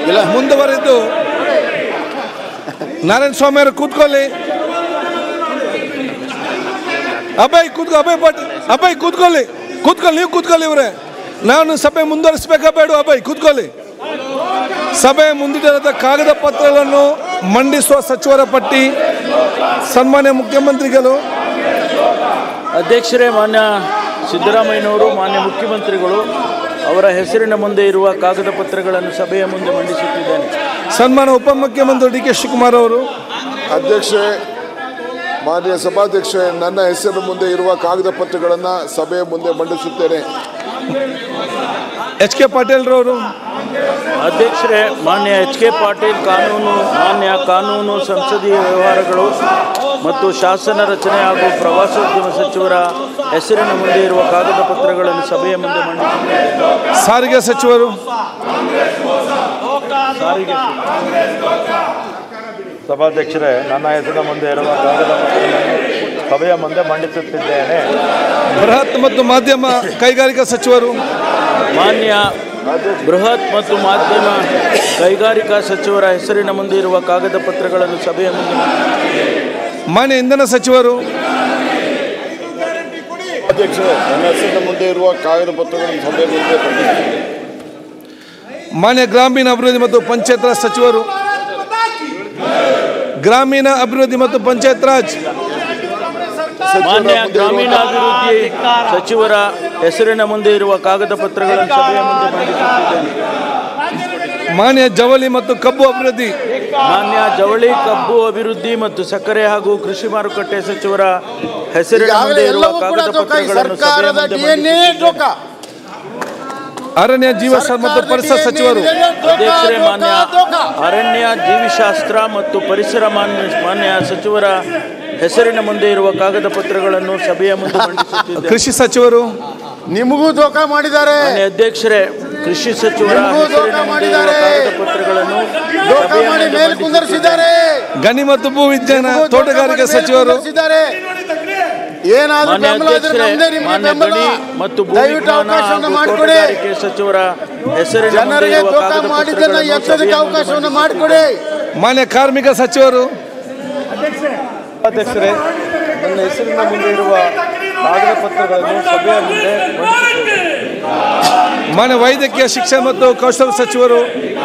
ಮುಂದುವರೆದು ನಾರಾಯಣ ಸ್ವಾಮಿ ಅವರು ಕೂತ್ಕೊಳ್ಳಿ ಅಭಯ್ ಕೂತ್ಕೊ ಅಭಯ್ ಭಟ್ ಅಭಯ್ ಕೂತ್ಕೊಳ್ಳಿ ಕೂತ್ಕೊಳ್ಳಿ ನೀವು ಕೂತ್ಕೊಳ್ಳಿ ಇವ್ರೆ ನಾನು ಸಭೆ ಮುಂದುವರಿಸಬೇಕಾ ಬೇಡ ಅಭಯ್ ಕೂತ್ಕೊಳ್ಳಿ ಸಭೆ ಮುಂದಿಡದ ಕಾಗದ ಪತ್ರಗಳನ್ನು ಮಂಡಿಸುವ ಸಚಿವರ ಪಟ್ಟಿ ಸನ್ಮಾನ್ಯ ಮುಖ್ಯಮಂತ್ರಿಗಳು ಅಧ್ಯಕ್ಷರೇ ಮಾನ್ಯ ಸಿದ್ದರಾಮಯ್ಯನವರು ಮಾನ್ಯ ಮುಖ್ಯಮಂತ್ರಿಗಳು ಅವರ ಹೆಸರಿನ ಮುಂದೆ ಇರುವ ಕಾಗದ ಪತ್ರಗಳನ್ನು ಸಭೆಯ ಮುಂದೆ ಮಂಡಿಸುತ್ತಿದ್ದೇನೆ ಸನ್ಮಾನ್ಯ ಉಪಮುಖ್ಯಮಂತ್ರಿ ಡಿ ಕೆ ಶಿವಕುಮಾರ್ ಅವರು ಅಧ್ಯಕ್ಷೆ ಮಾನ್ಯ ಸಭಾಧ್ಯಕ್ಷೆ ನನ್ನ ಹೆಸರು ಮುಂದೆ ಇರುವ ಕಾಗದ ಪತ್ರಗಳನ್ನು ಸಭೆಯ ಮುಂದೆ ಮಂಡಿಸುತ್ತೇನೆ ಎಚ್ ಕೆ ಪಾಟೀಲ್ ರವರು ಅಧ್ಯಕ್ಷರೇ ಮಾನ್ಯ ಎಚ್ ಕೆ ಪಾಟೀಲ್ ಕಾನೂನು ಮಾನ್ಯ ಕಾನೂನು ಸಂಸದೀಯ ವ್ಯವಹಾರಗಳು ಮತ್ತು ಶಾಸನ ರಚನೆ ಹಾಗೂ ಪ್ರವಾಸೋದ್ಯಮ ಸಚಿವರ ಹೆಸರಿನ ಮುಂದೆ ಇರುವ ಕಾಗದ ಪತ್ರಗಳನ್ನು ಸಭೆಯ ಮುಂದೆ ಮಂಡಿಸುತ್ತೇನೆ ಸಾರಿಗೆ ಸಚಿವರು ಸಾರಿಗೆ ಸಭಾಧ್ಯಕ್ಷರೇ ನನ್ನ ಹೆಸರಿನ ಮುಂದೆ ಇರುವ ಕಾಗದ ಪತ್ರಗಳನ್ನು ಸಭೆಯ ಮುಂದೆ ಮಂಡಿಸುತ್ತಿದ್ದೇನೆ ಬೃಹತ್ ಮತ್ತು ಮಾಧ್ಯಮ ಕೈಗಾರಿಕಾ ಸಚಿವರು ಮಾನ್ಯ ಬೃಹತ್ ಮತ್ತು ಮಾಧ್ಯಮ ಕೈಗಾರಿಕಾ ಸಚಿವರ ಹೆಸರಿನ ಮುಂದೆ ಇರುವ ಕಾಗದ ಪತ್ರಗಳನ್ನು ಸಭೆಯ ಮುಂದೆ ಮಾನ್ಯ ಇಂಧನ ಸಚಿವರು ಅಧ್ಯಕ್ಷೆ ನನ್ನ ಹೆಸರಿನ ಮುಂದೆ ಇರುವ ಕಾಗದ ಪತ್ರಗಳನ್ನು ಸಭೆಯ ಮುಂದೆ ಮಂಡಿಸುತ್ತೇನೆ ಮಾನ್ಯ ಗ್ರಾಮೀಣ ಅಭಿವೃದ್ಧಿ ಮತ್ತು ಪಂಚಾಯತ್ ರಾಜ್ ಸಚಿವರು ಗ್ರಾಮೀಣ ಅಭಿವೃದ್ಧಿ ಮತ್ತು ಪಂಚಾಯತ್ ರಾಜ್ ಮಾನ್ಯ ಗ್ರಾಮೀಣಾಭಿವೃದ್ಧಿ ಸಚಿವರ ಹೆಸರಿನ ಮುಂದೆ ಇರುವ ಕಾಗದ ಪತ್ರಗಳನ್ನು ಸಭೆಯ ಮುಂದೆ ಮಂಡಿಸುತ್ತಿದ್ದೇನೆ ಮಾನ್ಯ ಜವಳಿ ಮತ್ತು ಕಬ್ಬು ಅಭಿವೃದ್ಧಿ ಮಾನ್ಯ ಜವಳಿ ಕಬ್ಬು ಅಭಿವೃದ್ಧಿ ಮತ್ತು ಸಕ್ಕರೆ ಹಾಗೂ ಕೃಷಿ ಮಾರುಕಟ್ಟೆ ಸಚಿವರ ಹೆಸರಿನ ಮುಂದೆ ಇರುವ ಕಾಗದ ಪತ್ರಗಳನ್ನು ಸಭೆಯ ಮುಂದೆ ಮಂಡಿಸುತ್ತಿದ್ದೇನೆ. ಅರಣ್ಯ ಜೀವ ಮತ್ತು ಪರಿಸರ ಸಚಿವರು ಅಧ್ಯಕ್ಷರೇ ಮಾನ್ಯ ಅರಣ್ಯ ಜೀವಿಶಾಸ್ತ್ರ ಮತ್ತು ಪರಿಸರ ಮಾನ್ಯ ಮಾನ್ಯ ಸಚಿವರ ಹೆಸರಿನ ಮುಂದೆ ಇರುವ ಕಾಗದ ಪತ್ರಗಳನ್ನು ಸಭೆಯ ಮುಂದೆ ಮಂಡಿಸುತ್ತಿದ್ದೇನೆ ಕೃಷಿ ಸಚಿವರು ನಿಮಗೂ ಧೋಖಾ ಮಾಡಿದ್ದಾರೆ ಮಾನ್ಯ ಅಧ್ಯಕ್ಷರೇ ಕೃಷಿ ಸಚಿವರ ನಿಮಗೂ ಹೆಸರಿನ ಧೋಖಾ ಮುಂದೆ ಇರುವ ಮಾಡಿದ್ದಾರೆ. ಕಾಗದ ಪತ್ರಗಳನ್ನು ಧೋಖಾ ಸಭೆಯ ಮಾಡಿ ಮುಂದೆ ಮೇಲೆ ಕುಂದರ್ಸಿದ್ದಾರೆ ಗಣಿ ಮತ್ತು ಭೂ ವಿಜ್ಞಾನ ನಿಮಗೂ ಧೋಖಾ ತೋಟಗಾರಿಕೆ ಮಾಡಿ ಮೇಲೆ ಸಚಿವರು ಕುಂದರ್ಸಿದ್ದಾರೆ. ಏನಾದ್ರೂ ಮಾನ್ಯ ಬೆಂಬಲ ಇದ್ರೆ ಅಧ್ಯಕ್ಷರೇ ನಮ್ದೇ ನಿಮ್ಗೆ ಮಾನ್ಯ ಬೆಂಬಲ ಗಣಿ ಮತ್ತು ದಯವಿಟ್ಟು ಭೂವಿಜ್ಞಾನ ಅವಕಾಶವನ್ನು ಹಾಗೂ ಮಾಡಿಕೊಡಿ ತೋಟಗಾರಿಕೆ ಸಚಿವರ ಹೆಸರಿನ ಮುಂದೆ ಜನರಿಗೆ ಇರುವ ಧೋಖಾ ಕಾಗದ ಮಾಡಿದ್ದನ್ನ ಪತ್ರಗಳನ್ನು ಎತ್ತೋದಕ್ಕೆ ಸಭೆಯ ಮುಂದೆ ಅವಕಾಶವನ್ನು ಮಂಡಿಸುತ್ತಿದ್ದೇನೆ. ಮಾಡಿಕೊಡಿ ಮಾನ್ಯ ಕಾರ್ಮಿಕ ಸಚಿವರು ಅಧ್ಯಕ್ಷರೇ ನನ್ನ ಹೆಸರಿನ ಮುಂದೆ ಇರುವ ಕಾಗದ ಪತ್ರಗಳನ್ನು ಸಭೆಯ ಮುಂದೆ ಮಂಡಿಸುತ್ತೇನೆ ಮಾನ್ಯ ವೈದ್ಯಕೀಯ ಶಿಕ್ಷಣ ಮತ್ತು ಕೌಶಲ ಸಚಿವರು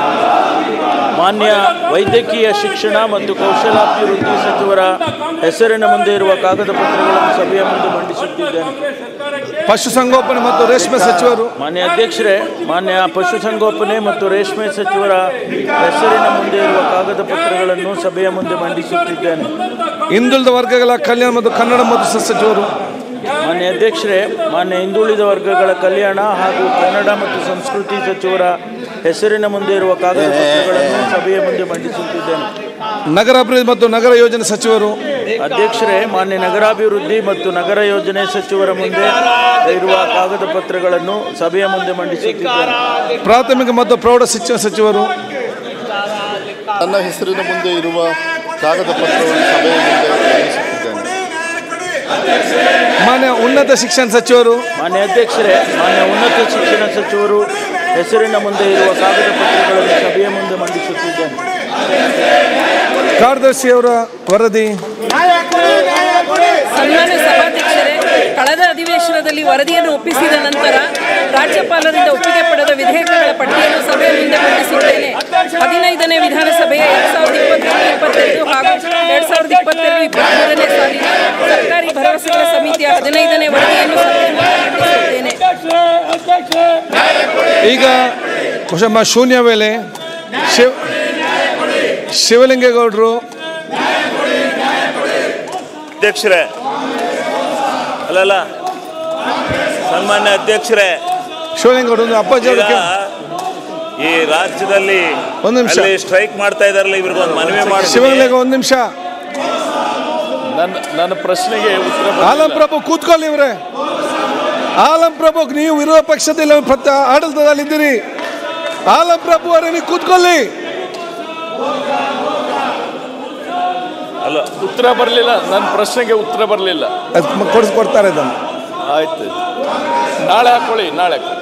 ಮಾನ್ಯ ವೈದ್ಯಕೀಯ ಶಿಕ್ಷಣ ಮತ್ತು ಕೌಶಲಾಭಿವೃದ್ಧಿ ಸಚಿವರ ಹೆಸರಿನ ಮುಂದೆ ಇರುವ ಕಾಗದ ಪತ್ರಗಳನ್ನು ಸಭೆಯ ಮುಂದೆ ಮಂಡಿಸುತ್ತಿದ್ದೇನೆ ಪಶುಸಂಗೋಪನೆ ಮತ್ತು ರೇಷ್ಮೆ ಸಚಿವರು ಮಾನ್ಯ ಅಧ್ಯಕ್ಷರೇ ಮಾನ್ಯ ಪಶುಸಂಗೋಪನೆ ಮತ್ತು ರೇಷ್ಮೆ ಸಚಿವರ ಹೆಸರಿನ ಮುಂದೆ ಇರುವ ಕಾಗದ ಪತ್ರಗಳನ್ನು ಸಭೆಯ ಮುಂದೆ ಮಂಡಿಸುತ್ತಿದ್ದೇನೆ ಹಿಂದುಳಿದ ವರ್ಗಗಳ ಕಲ್ಯಾಣ ಮತ್ತು ಕನ್ನಡ ಮತ್ತು ಸ- ಸಚಿವರು ಮಾನ್ಯ ಅಧ್ಯಕ್ಷರೇ ಮಾನ್ಯ ಹಿಂದುಳಿದ ವರ್ಗಗಳ ಕಲ್ಯಾಣ ಹಾಗೂ ಕನ್ನಡ ಮತ್ತು ಸಂಸ್ಕೃತಿ ಸಚಿವರ ಹೆಸರಿನ ಮುಂದೆ ಇರುವ ಕಾಗದ ಪತ್ರಗಳನ್ನು ಸಭೆಯ ಮುಂದೆ ಮಂಡಿಸುತ್ತಿದ್ದೇನೆ ನಗರಾಭಿವೃದ್ಧಿ ಮತ್ತು ನಗರ ಯೋಜನೆ ಸಚಿವರು ಅಧ್ಯಕ್ಷರೇ ಮಾನ್ಯ ನಗರಾಭಿವೃದ್ಧಿ ಮತ್ತು ನಗರ ಯೋಜನೆ ಸಚಿವರ ಮುಂದೆ ಇರುವ ಕಾಗದ ಪತ್ರಗಳನ್ನು ಸಭೆಯ ಮುಂದೆ ಮಂಡಿಸುತ್ತಿದ್ದೇನೆ ಪ್ರಾಥಮಿಕ ಮತ್ತು ಪ್ರೌಢ ಶಿಕ್ಷಣ ಸಚಿವರು ನನ್ನ ಹೆಸರಿನ ಮುಂದೆ ಇರುವ ಕಾಗದ ಪತ್ರವನ್ನು ಸಭೆಯ ಮುಂದೆ ಮಂಡಿಸುತ್ತಿದ್ದೇನೆ ಮಾನ್ಯ ಉನ್ನತ ಶಿಕ್ಷಣ ಸಚಿವರು ಮಾನ್ಯ ಅಧ್ಯಕ್ಷರೇ ಮಾನ್ಯ ಉನ್ನತ ಶಿಕ್ಷಣ ಸಚಿವರು ಹೆಸರಿನ ಮುಂದೆ ಇರುವ ಕಾಗದ ಪತ್ರಗಳನ್ನು ಸಭೆಯ ಮುಂದೆ ಮಂಡಿಸುತ್ತಿದ್ದೇನೆ ಕಾರ್ಯದರ್ಶಿಯವರ ವರದಿ ಸನ್ಮಾನ್ಯ ಸಭಾಧ್ಯಕ್ಷರೇ ಕಳೆದ ಅಧಿವೇಶನದಲ್ಲಿ ವರದಿಯನ್ನು ಒಪ್ಪಿಸಿದ ನಂತರ ರಾಜ್ಯಪಾಲರಿಂದ ಒಪ್ಪಿಗೆ ಪಡೆದ ವಿಧೇಯಕಗಳ ಪಟ್ಟಿಯನ್ನು ಸಭೆಯ ಮುಂದೆ ಮಂಡಿಸುತ್ತೇನೆ ಹದಿನೈದನೇ ವಿಧಾನಸಭೆಯ ಎರಡ್ ಸಾವಿರದ ಇಪ್ಪತ್ತೊಂದು ಇಪ್ಪತ್ತೆರಡು ಹಾಗೂ ಎರಡ್ ಸಾವಿರದ ಇಪ್ಪತ್ತೆರಡು ಇಪ್ಪತ್ಮೂರನೇ ಸಾಲಿನ ಸರ್ಕಾರಿ ಭರವಸೆಗಳ ಸಮಿತಿಯ ಹದಿನೈದನೇ ವರದಿಯನ್ನು ಸಭೆಯ ಮುಂದೆ ಮಂಡಿಸುತ್ತೇನೆ ಈಗ ಕುಶಮ್ಮ ಶೂನ್ಯ ವೇಳೆ ಶಿವ ಶಿವಲಿಂಗೇಗೌಡರು ಅಧ್ಯಕ್ಷರೇ ಅಲ್ಲಲ್ಲ ಸನ್ಮಾನ್ಯ ಅಧ್ಯಕ್ಷರೇ ಶಿವಲಿಂಗೇಗೌಡರು ಒಂದು ಅಪ್ಪಾಜಿ ಈಗ ಅವ್ರಿಗೆ ಈ ರಾಜ್ಯದಲ್ಲಿ ಒಂದ್ ನಿಮಿಷ. ಅಲ್ಲಿ ಸ್ಟ್ರೈಕ್ ಮಾಡ್ತಾ ಇದಾರಲ್ಲ ಇವ್ರಿಗೆ ಒಂದು ಮನವಿ ಮಾಡಿ ಶಿವಲಿಂಗ ಒಂದು ನಿಮಿಷ ನನ್ನ ನನ್ನ ಪ್ರಶ್ನೆಗೆ ಉತ್ತರ ಆಲಂ ಪ್ರಭು ಕೂತ್ಕೊಳ್ಳಿ ಇವ್ರೆ ಆಲಂ ಪ್ರಭು ನೀವು ವಿರೋಧ ಪಕ್ಷದಲ್ಲಿ ಪ್ರತ ಆಡಳಿತದಲ್ಲಿದ್ದೀರಿ ಆಲಂ ಪ್ರಭು ಅವರೇ ನೀವು ಕೂತ್ಕೊಳ್ಳಿ ಅಲ್ಲ ಉತ್ತರ ಬರಲಿಲ್ಲ ನನ್ನ ಪ್ರಶ್ನೆಗೆ ಉತ್ತರ ಬರಲಿಲ್ಲ ಅದ್ ಮ- ಕೊಡ್ಸ್ ಕೊಡ್ತಾರೆ ಅದನ್ನು ಆಯ್ತು ನಾಳೆ ಹಾಕೊಳ್ಳಿ ನಾಳೆ